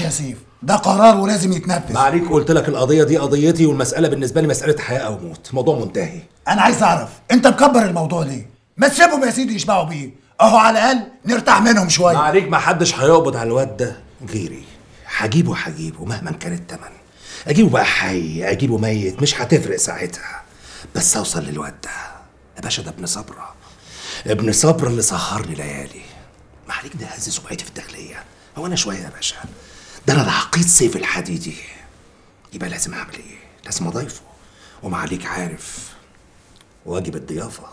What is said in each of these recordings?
يا سيف ده قرار ولازم يتنفذ ما عليك قلت لك القضيه دي قضيتي والمساله بالنسبه لي مساله حياه او موت موضوع منتهي انا عايز اعرف انت مكبر الموضوع ليه ما تسيبهم يا سيدي يشبعوا بيه اهو على الاقل نرتاح منهم ما شويه عليك ما حدش هيقبض على الواد ده غيري هجيبه هجيبه مهما كان التمن اجيبه بقى حي اجيبه ميت مش هتفرق ساعتها بس اوصل للواد ده يا باشا ده ابن صبرة ابن صبرة اللي سهرني ليالي ما عليك ده هز سمعتي في الداخلية هو انا شوية يا باشا ده انا العقيد سيف الحديدي يبقى لازم اعمل ايه لازم اضيفه وما عليك عارف واجب الضيافه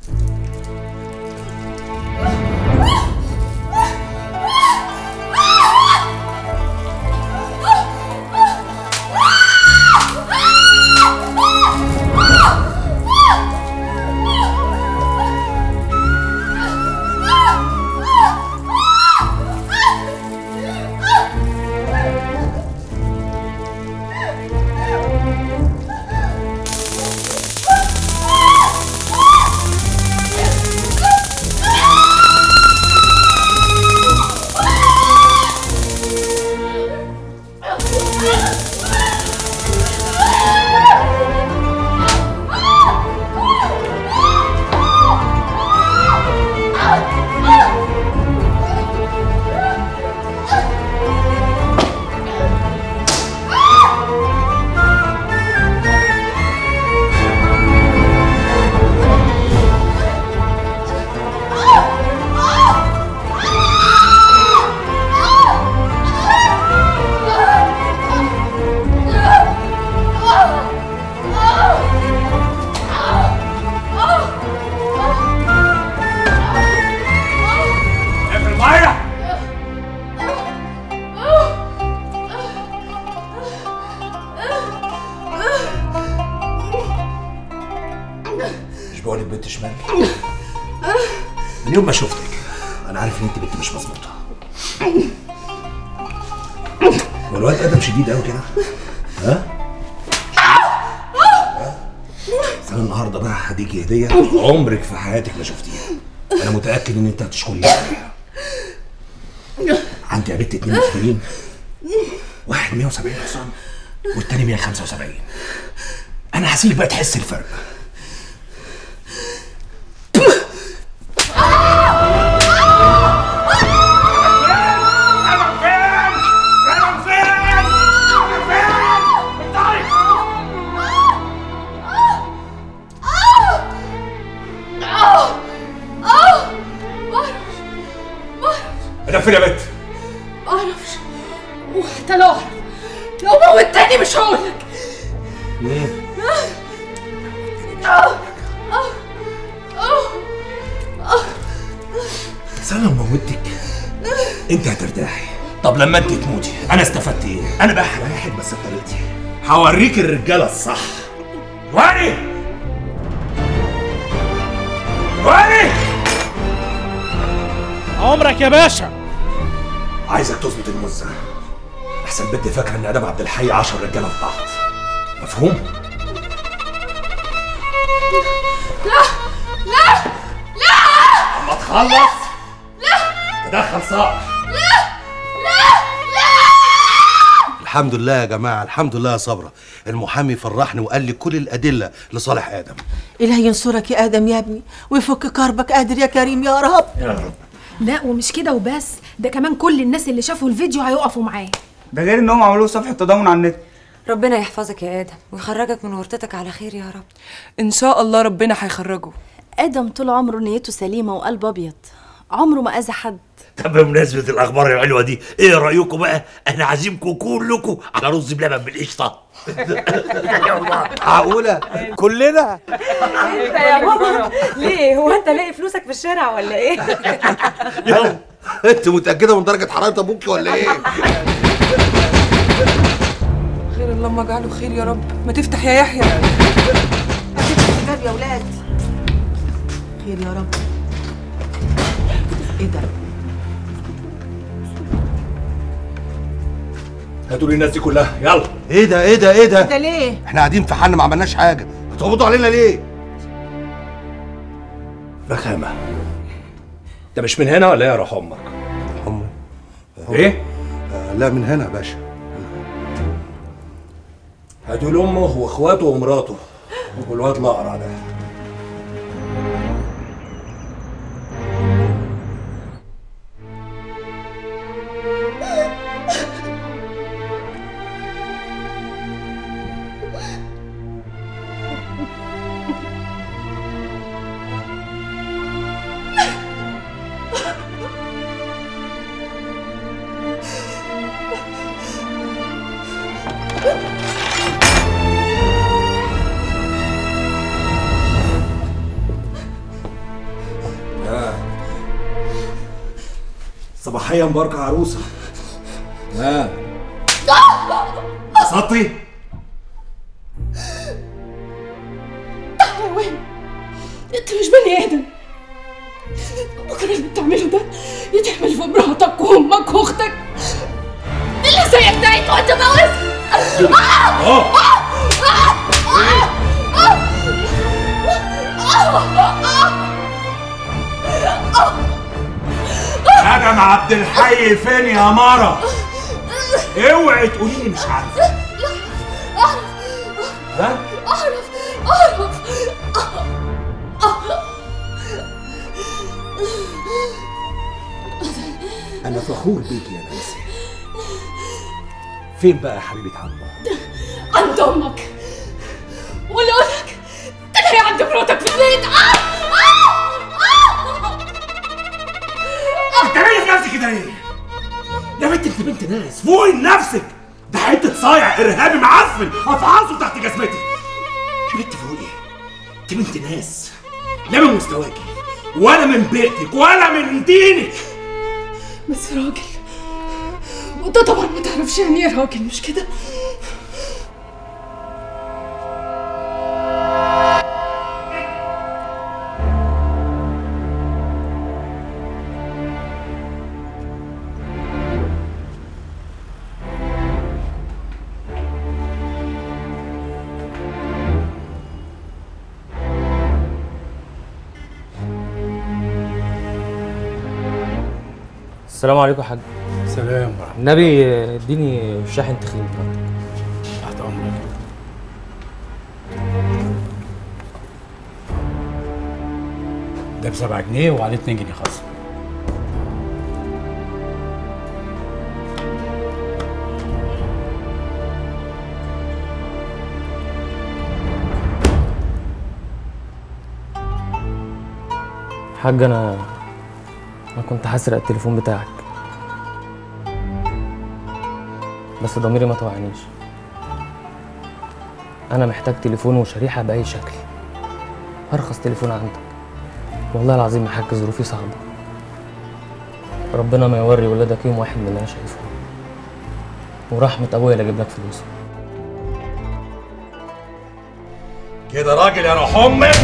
اقفل الميه مش بقولك بنت شمال من يوم ما شفتك انا عارف ان انت بنت مش مظبوطه والواد ادم شديد قوي كده ها بس انا النهارده بقى هديكي هديه عمرك في حياتك ما شفتيها انا متاكد ان انت هتشكرني عليها عندي يا بنت اتنين مسلمين واحد 170 حصان والتاني 175 انا هسيبك بقى تحس الفرق انا فين انا فين انا فين طيب انا فين يا بنت معرفش وحتى لو اعرف لو موتني مش هقولك بس انا لو موتك انت هترتاحي طب لما انت تموتي انا استفدت ايه انا بقى هريحك بس بطريقتي هوريك الرجاله الصح واني واني عمرك يا باشا عايزك تظبط المزه احسن بنت فاكره ان ادم عبد الحي 10 رجاله في بعض مفهوم لا لا لا اما تخلص لا تدخل صقر الحمد لله يا جماعة الحمد لله يا صبرة المحامي فرحني وقال لي كل الأدلة لصالح آدم إلهي ينصرك يا آدم يا ابني ويفك كربك قادر يا كريم يا رب يا رب لا ومش كده وبس ده كمان كل الناس اللي شافوا الفيديو هيقفوا معاه ده غير انهم عملوا صفحه تضامن على النت ربنا يحفظك يا آدم ويخرجك من ورطتك على خير يا رب ان شاء الله ربنا هيخرجه آدم طول عمره نيته سليمة وقلب أبيض عمره ما أذى حد طب بمناسبة الأخبار الحلوة دي، إيه رأيكم بقى؟ أنا عازمكم كلكم على رز بلبن بالقشطة. معقولة كلنا انت يا بابا ليه هو انت لاقي فلوسك في الشارع ولا ايه يلا أنت متأكدة من درجة حرارة أبوكي ولا إيه؟ خير اللهم اجعله خير يا رب ما تفتح يا يحيى الباب يا ولاد خير يا رب إيه ده؟ هاتوا لي الناس دي كلها يلا إيه ده إيه ده إيه ده؟ ده ليه؟ إحنا قاعدين في حالنا ما عملناش حاجة هتقبضوا علينا ليه؟ رخامه انت مش من هنا ولا ايه يا روح امك هم ايه لا من هنا يا باشا هاتوا له امه واخواته ومراته والواد الاقرع ده صباحية مباركة عروسة ها سطي حيوان انت مش بني ادم بكره اللي بتعمله ده يتعمل في مراتك وامك واختك اللي زيك ده يتقعد تموت ادم عبد الحي فين يا مرة اوعي تقولي لي مش عارفة ها اعرف اعرف انا فخور بيك يا نانسي فين بقى يا حبيبه عمك عند امك ولا اقول لك تلاقي عند مراتك في البيت آه! آه! بتعملي في نفسك كده ليه؟ يا بنت انت بنت ناس فوقي لنفسك ده حته صايع ارهابي معفن افعصه تحت جزمتي يا بنت فوقي انت بنت ناس لا من مستواكي ولا من بيئتك ولا من دينك بس راجل وانت طبعا ما تعرفش يعني ايه راجل مش كده السلام عليكم يا حاج سلام ورحمة النبي اديني شاحن تخين تحت أمرك ده بسبعة جنيه وعليه اتنين جنيه خصم حاج انا انا كنت هسرق التليفون بتاعك بس ضميري ما توعنيش انا محتاج تليفون وشريحه باي شكل ارخص تليفون عندك والله العظيم يا حاج ظروفي صعبه ربنا ما يوري ولادك يوم واحد من اللي انا شايفه ورحمه ابويا اللي اجيب لك فلوس كده راجل يا روح امك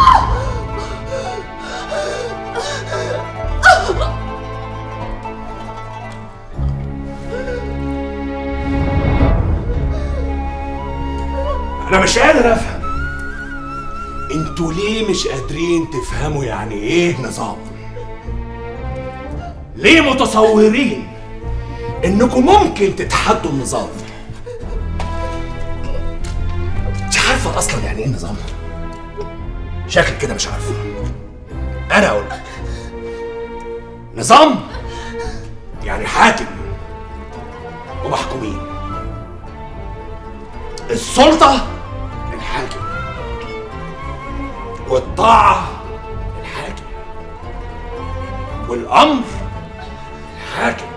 انا مش قادر افهم انتوا ليه مش قادرين تفهموا يعني ايه نظام ليه متصورين انكم ممكن تتحدوا النظام مش عارفه اصلا يعني ايه نظام شكل كده مش عارفه انا اقول لك نظام يعني حاكم ومحكومين السلطة الحاكم والطاعة الحاكم والأمر الحاكم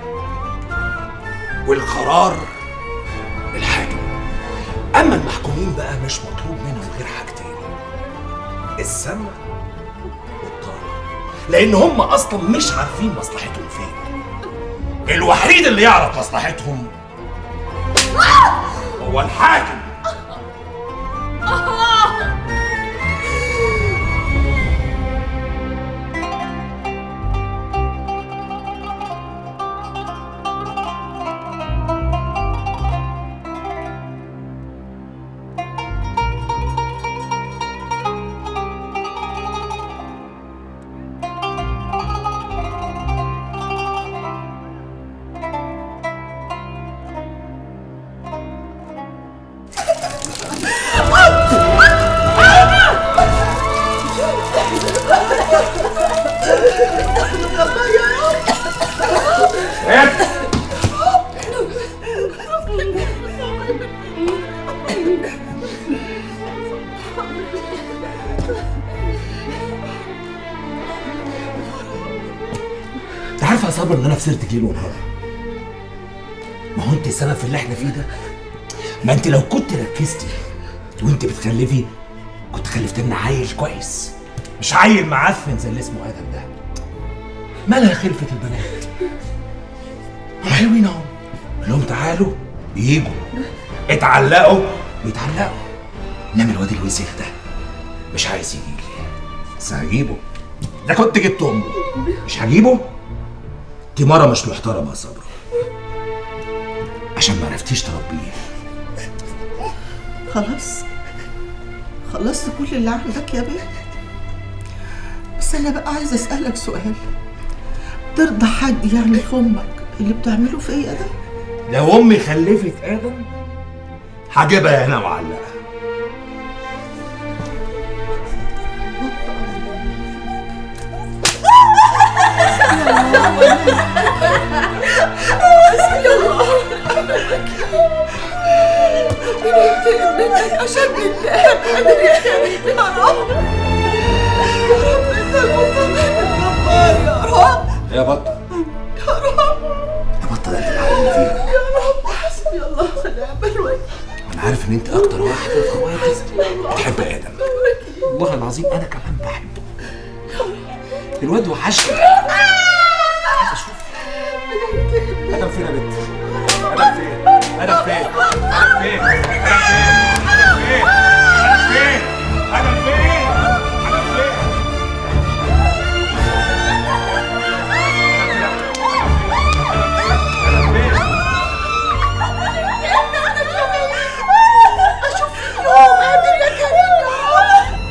والقرار الحاكم أما المحكومين بقى مش مطلوب منهم غير حاجتين السمع والطاعة لأن هم أصلا مش عارفين مصلحتهم فين الوحيد اللي يعرف مصلحتهم هو الحاكم مستغرب ان انا خسرتك ليل ونهار ما هو انت السبب في اللي احنا فيه ده ما انت لو كنت ركزتي وانت بتخلفي كنت خلفت لنا عيل كويس مش عيل معفن زي اللي اسمه ادم ده مالها خلفة البنات هم حلوين اهو قول لهم تعالوا يجوا اتعلقوا بيتعلقوا انما الواد الوسخ ده مش عايز يجي لي بس هجيبه ده كنت جبت امه مش هجيبه دي مرة مش محترمة يا صبرا عشان ما عرفتيش تربيه خلاص خلصت كل اللي عندك يا بيه بس انا بقى عايزه اسالك سؤال ترضى حد يعني في امك اللي بتعمله فيا ده لو امي خلفت ادم هجيبها هنا معلقه عشان بالله قادر يا كريم يا رب يا رب انت المطمئن الجبار يا رب يا بطة يا رب يا بطة ده انت معلم فيها يا رب حسبي الله ونعم الوكيل انا عارف ان انت اكتر واحدة في اخواتي بتحب ادم والله العظيم انا كمان بحبه الواد وحشني عايز اشوف ادم فين يا بنت ادم فين ادم فين ادم فين ادم فين ادم فين ادم فين ادم فين اشوف فيك يوم قادر يا كريم يا رب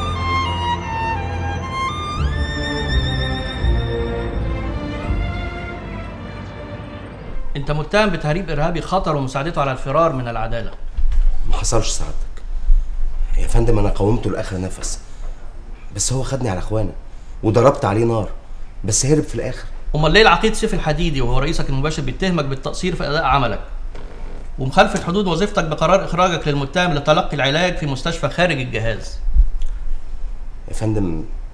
انت متهم بتهريب ارهابي خطر ومساعدته على الفرار من العداله ما حصلش سعادتك يا فندم انا قاومته لاخر نفس بس هو خدني على اخوانا وضربت عليه نار بس هرب في الاخر امال ليه العقيد سيف الحديدي وهو رئيسك المباشر بيتهمك بالتقصير في اداء عملك ومخالفه حدود وظيفتك بقرار اخراجك للمتهم لتلقي العلاج في مستشفى خارج الجهاز يا فندم